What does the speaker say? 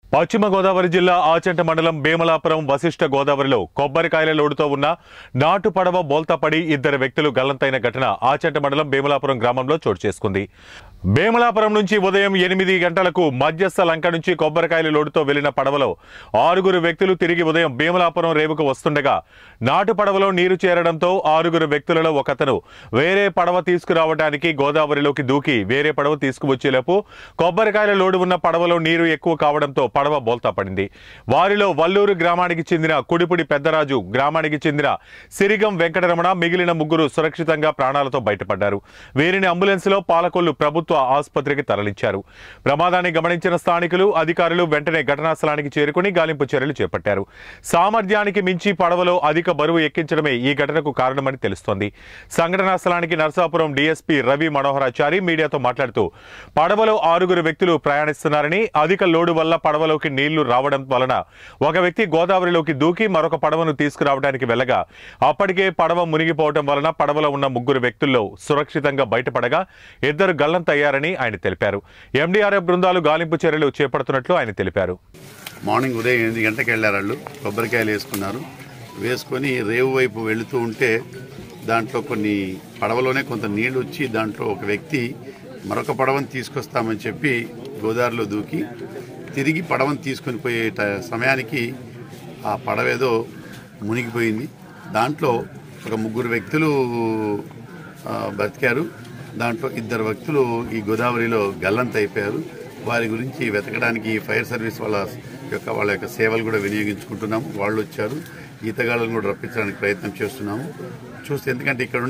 పశ్చిమ గోదావరి జిల్లా ఆచంట మండలం భీమలాపురం వశిష్ఠ గోదావరిలో కొబ్బరికాయల లోడుతో ఉన్న నాటు పడవ బోల్తాపడి ఇద్దరు వ్యక్తులు గల్లంతైన ఘటన ఆచంట మండలం భీమలాపురం గ్రామంలో చోటు చేసుకుంది భీమలాపురం నుంచి ఉదయం ఎనిమిది గంటలకు మధ్యస్థ లంక నుంచి కొబ్బరికాయల లోడుతో వెళ్లిన పడవలో ఆరుగురు వ్యక్తులు తిరిగి ఉదయం భీమలాపురం రేవుకు వస్తుండగా నాటు పడవలో నీరు చేరడంతో ఆరుగురు వ్యక్తులలో ఒకతను వేరే పడవ తీసుకురావడానికి గోదావరిలోకి దూకి వేరే పడవ తీసుకువచ్చేలోపు కొబ్బరికాయల లోడు ఉన్న పడవలో నీరు ఎక్కువ కావడంతో పడవ బోల్తా పడింది వారిలో వల్లూరు గ్రామానికి చెందిన కుడిపుడి పెద్దరాజు గ్రామానికి చెందిన సిరిగం వెంకటరమణ మిగిలిన ముగ్గురు సురక్షితంగా ప్రాణాలతో బయటపడ్డారు వీరిని అంబులెన్స్లో పాలకొల్లు ప్రభుత్వ ఆసుపత్రికి తరలించారు ప్రమాదాన్ని గమనించిన స్థానికులు అధికారులు వెంటనే ఘటనా స్థలానికి చేరుకుని గాలింపు చర్యలు చేపట్టారు సామర్థ్యానికి మించి పడవలో అధిక బరువు ఎక్కించడమే ఈ ఘటనకు కారణమని తెలుస్తోంది సంఘటనా స్థలానికి నర్సాపురం డీఎస్పీ రవి మనోహరాచారి మీడియాతో మాట్లాడుతూ పడవలో ఆరుగురు వ్యక్తులు ప్రయాణిస్తున్నారని అధిక లోడు వల్ల పడవలోకి నీళ్లు రావడం వలన ఒక వ్యక్తి గోదావరిలోకి దూకి మరొక పడవను తీసుకురావడానికి వెళ్ళగా అప్పటికే పడవ మునిగిపోవడం వలన పడవలో ఉన్న ముగ్గురు వ్యక్తుల్లో సురక్షితంగా బయటపడగా ఇద్దరు గల్లంతయ్యారని ఆయన తెలిపారు ఎండీఆర్ఎఫ్ బృందాలు గాలింపు చర్యలు చేపడుతున్నట్లు ఆయన తెలిపారు మార్నింగ్ ఉదయం ఎనిమిది గంటలకు వెళ్ళారు వాళ్ళు కొబ్బరికాయలు వేసుకున్నారు వేసుకొని రేవు వైపు వెళుతూ ఉంటే దాంట్లో కొన్ని పడవలోనే కొంత నీళ్లు వచ్చి దాంట్లో ఒక వ్యక్తి మరొక పడవను తీసుకొస్తామని చెప్పి గోదావరిలో దూకి తిరిగి పడవను తీసుకొని పోయే ట- సమయానికి ఆ పడవ ఏదో మునిగిపోయింది దాంట్లో ఒక ముగ్గురు వ్యక్తులు ఆ, బ్రతికారు దాంట్లో ఇద్దరు వ్యక్తులు ఈ గోదావరిలో గల్లంత అయిపోయారు వారి గురించి వెతకడానికి ఫైర్ సర్వీస్ వాళ్ళ యొక్క వాళ్ళ యొక్క సేవలు కూడా వినియోగించుకుంటున్నాము వాళ్ళు వచ్చారు ఈతగాళ్ళను కూడా రప్పించడానికి ప్రయత్నం చేస్తున్నాము చూస్తే ఎందుకంటే ఇక్కడ